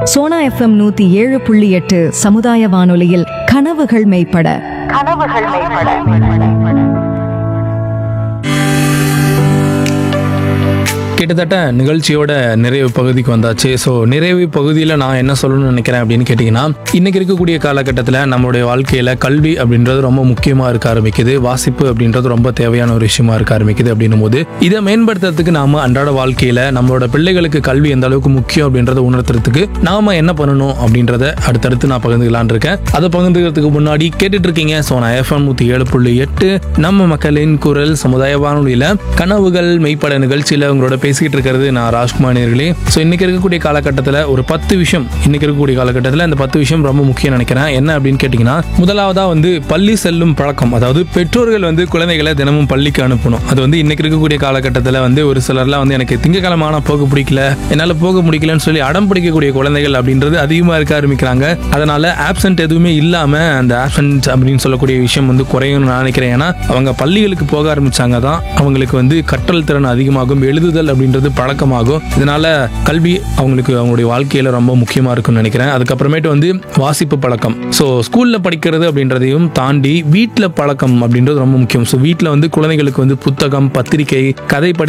Sona FM நூத்தி ஏழு புள்ளி எட்டு சமுதாய வானொலியில் கனவுகள் மெய்ப்பட கனவுகள் மேம்பட கிட்டத்தட்ட நிகழ்ச்சியோட நிறைவு பகுதிக்கு வந்தாச்சு ஸோ நிறைவு பகுதியில் நான் என்ன சொல்லணும்னு நினைக்கிறேன் அப்படின்னு கேட்டிங்கன்னா இன்னைக்கு இருக்கக்கூடிய காலகட்டத்தில் நம்மளுடைய வாழ்க்கையில் கல்வி அப்படின்றது ரொம்ப முக்கியமாக இருக்க ஆரம்பிக்குது வாசிப்பு அப்படின்றது ரொம்ப தேவையான ஒரு விஷயமா இருக்க ஆரம்பிக்குது அப்படின்னும் போது இதை மேம்படுத்துறதுக்கு நாம அன்றாட வாழ்க்கையில் நம்மளோட பிள்ளைகளுக்கு கல்வி எந்த அளவுக்கு முக்கியம் அப்படின்றத உணர்த்துறதுக்கு நாம என்ன பண்ணணும் அப்படின்றத அடுத்தடுத்து நான் பகிர்ந்துக்கலான் இருக்கேன் அதை பகிர்ந்துக்கிறதுக்கு முன்னாடி கேட்டுட்டு இருக்கீங்க ஸோ நான் எஃப்எம் நூற்றி ஏழு புள்ளி எட்டு நம்ம மக்களின் குரல் சமுதாய வானொலியில் கனவுகள் மெய்ப்பட நிகழ்ச்சியில் உங்களோட பேசிக்கிட்டு இருக்கிறது நான் ராஜ்குமார் நேர்களே ஸோ இன்னைக்கு இருக்கக்கூடிய காலகட்டத்தில் ஒரு பத்து விஷயம் இன்னைக்கு இருக்கக்கூடிய காலகட்டத்தில் இந்த பத்து விஷயம் ரொம்ப முக்கியம் நினைக்கிறேன் என்ன அப்படின்னு கேட்டிங்கன்னா முதலாவதா வந்து பள்ளி செல்லும் பழக்கம் அதாவது பெற்றோர்கள் வந்து குழந்தைகளை தினமும் பள்ளிக்கு அனுப்பணும் அது வந்து இன்னைக்கு இருக்கக்கூடிய காலகட்டத்தில் வந்து ஒரு சிலர்லாம் வந்து எனக்கு திங்கக்கிழமை ஆனால் போக பிடிக்கல என்னால் போக முடிக்கலன்னு சொல்லி அடம் பிடிக்கக்கூடிய குழந்தைகள் அப்படின்றது அதிகமாக இருக்க ஆரம்பிக்கிறாங்க அதனால ஆப்சென்ட் எதுவுமே இல்லாமல் அந்த ஆப்சென்ட் அப்படின்னு சொல்லக்கூடிய விஷயம் வந்து குறையும்னு நான் நினைக்கிறேன் ஏன்னா அவங்க பள்ளிகளுக்கு போக ஆரம்பிச்சாங்க தான் அவங்களுக்கு வந்து கற்றல் திறன் அதிகமாகும் எழுதுதல் அப்படின்றது பழக்கமாகும் இதனால கல்வி அவங்களுக்கு அவங்களுடைய வாழ்க்கையில ரொம்ப முக்கியமா இருக்கும்னு நினைக்கிறேன் அதுக்கப்புறமேட்டு வந்து வாசிப்பு பழக்கம் ஸோ ஸ்கூல்ல படிக்கிறது அப்படின்றதையும் தாண்டி வீட்டில் பழக்கம் அப்படின்றது ரொம்ப முக்கியம் ஸோ வீட்டில் வந்து குழந்தைகளுக்கு வந்து புத்தகம் பத்திரிகை கதை படி